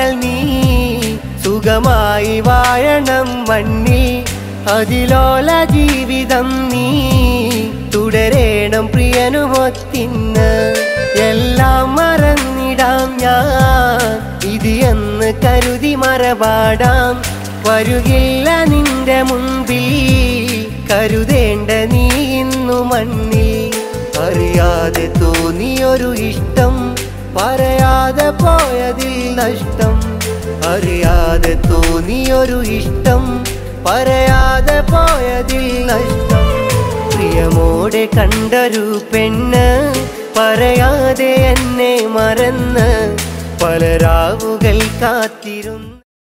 കാലങ്ങൾ നീ സുഖമായി വാഴണം മണ്ണിൽ അതിലോല ജീവിതം നീ തുടരേണം പ്രിയനുമൊത്തിന്ന് എല്ലാം മറന്നിടാം ഞാൻ ഇത് എന്ന് കരുതി മറപാടാം വരുകില്ല നിന്റെ മുൻപിൽ കരുതേണ്ട നീ ഇന്നു മണ്ണിൽ അറിയാതെ തോന്നിയൊരു ഇഷ്ടം പറയാതെ പോയതിൽ നഷ്ടം അറിയാതെ തോന്നിയൊരു ഇഷ്ടം പറയാതെ പോയതിൽ നഷ്ടം പ്രിയമോടെ കണ്ടൊരു പെണ്ണ് പറയാതെ എന്നെ മറന്ന് പല രാവുകൾ കാത്തിരുന്നു